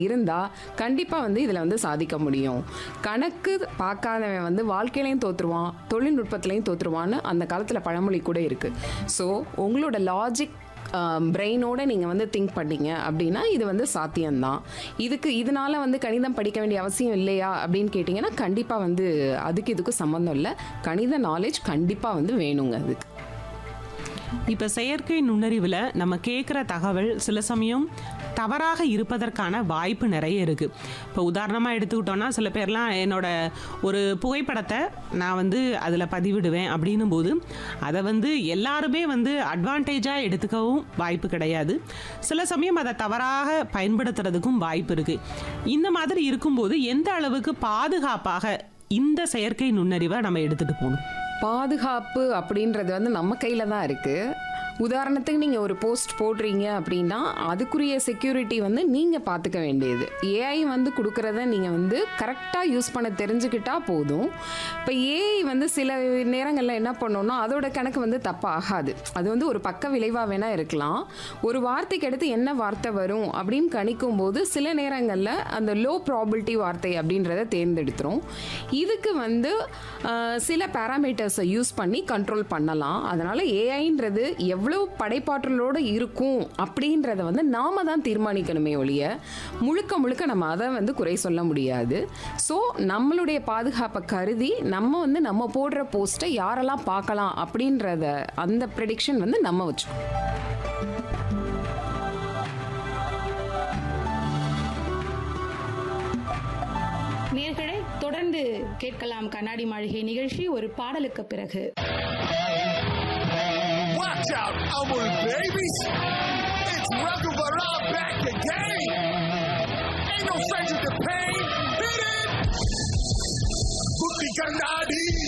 இருந்தா கண்டிப்பா வந்து இதுல வந்து சாதிக்க முடியும் கணக்கு பார்க்காதவன் வந்து வாழ்க்கையிலையும் தோத்துருவான் தொழில்நுட்பத்திலையும் தோத்துருவான்னு அந்த காலத்துல பழமொழி கூட இருக்கு ஸோ உங்களோட லாஜிக் பிரெயினோட நீங்கள் வந்து திங்க் பண்ணீங்க அப்படின்னா இது வந்து சாத்தியம்தான் இதுக்கு இதனால வந்து கணிதம் படிக்க வேண்டிய அவசியம் இல்லையா அப்படின்னு கேட்டிங்கன்னா கண்டிப்பாக வந்து அதுக்கு இதுக்கும் சம்மந்தம் இல்லை கணித நாலேஜ் கண்டிப்பாக வந்து வேணுங்க அதுக்கு இப்போ செயற்கை நுண்ணறிவில் நம்ம கேட்குற தகவல் சில சமயம் தவறாக இருப்பதற்கான வாய்ப்பு நிறைய இருக்குது இப்போ உதாரணமாக எடுத்துக்கிட்டோன்னா சில பேர்லாம் என்னோட ஒரு புகைப்படத்தை நான் வந்து அதில் பதிவிடுவேன் அப்படின்னும் போது அதை வந்து எல்லாருமே வந்து அட்வான்டேஜாக எடுத்துக்கவும் வாய்ப்பு கிடையாது சில சமயம் அதை தவறாக பயன்படுத்துறதுக்கும் வாய்ப்பு இருக்குது இந்த மாதிரி இருக்கும்போது எந்த அளவுக்கு பாதுகாப்பாக இந்த செயற்கை நுண்ணறிவை நம்ம எடுத்துகிட்டு போகணும் பாதுகாப்பு அப்படின்றது வந்து நம்ம கையில் தான் இருக்குது உதாரணத்துக்கு நீங்கள் ஒரு போஸ்ட் போடுறீங்க அப்படின்னா அதுக்குரிய செக்யூரிட்டி வந்து நீங்கள் பார்த்துக்க வேண்டியது ஏஐ வந்து கொடுக்குறத நீங்கள் வந்து கரெக்டாக யூஸ் பண்ண தெரிஞ்சுக்கிட்டா போதும் இப்போ ஏஐ வந்து சில நேரங்களில் என்ன பண்ணோம்னா அதோட கணக்கு வந்து தப்பாகாது அது வந்து ஒரு பக்க விளைவாக வேணால் இருக்கலாம் ஒரு வார்த்தைக்கு அடுத்து என்ன வார்த்தை வரும் அப்படின்னு கணிக்கும் போது சில நேரங்களில் அந்த லோ ப்ராபிலிட்டி வார்த்தை அப்படின்றத தேர்ந்தெடுத்துரும் இதுக்கு வந்து ஆஹ், சில பேராமீட்டர்ஸை யூஸ் பண்ணி கண்ட்ரோல் பண்ணலாம் அதனால் ஏஐன்றது எவ்வளோ படைப்பாற்றலோடு இருக்கும் அப்படின்றத வந்து நாம தான் தீர்மானிக்கணுமே ஒழிய முழுக்க முழுக்க நம்ம அதை வந்து குறை சொல்ல முடியாது ஸோ நம்மளுடைய பாதுகாப்பை கருதி நம்ம வந்து நம்ம போடுற போஸ்ட்டை யாரெல்லாம் பார்க்கலாம் அப்படின்றத அந்த ப்ரெடிக்ஷன் வந்து நம்ம வச்சுக்கணும் நேர்களே தொடர்ந்து கேட்கலாம் கண்ணாடி மாளிகை நிகழ்ச்சி ஒரு பாடலுக்கு பிறகு Watch out, Amul babies! It's Welcome Barab back again! Ain't no stranger to pain! Hit it! Booty Gandhi!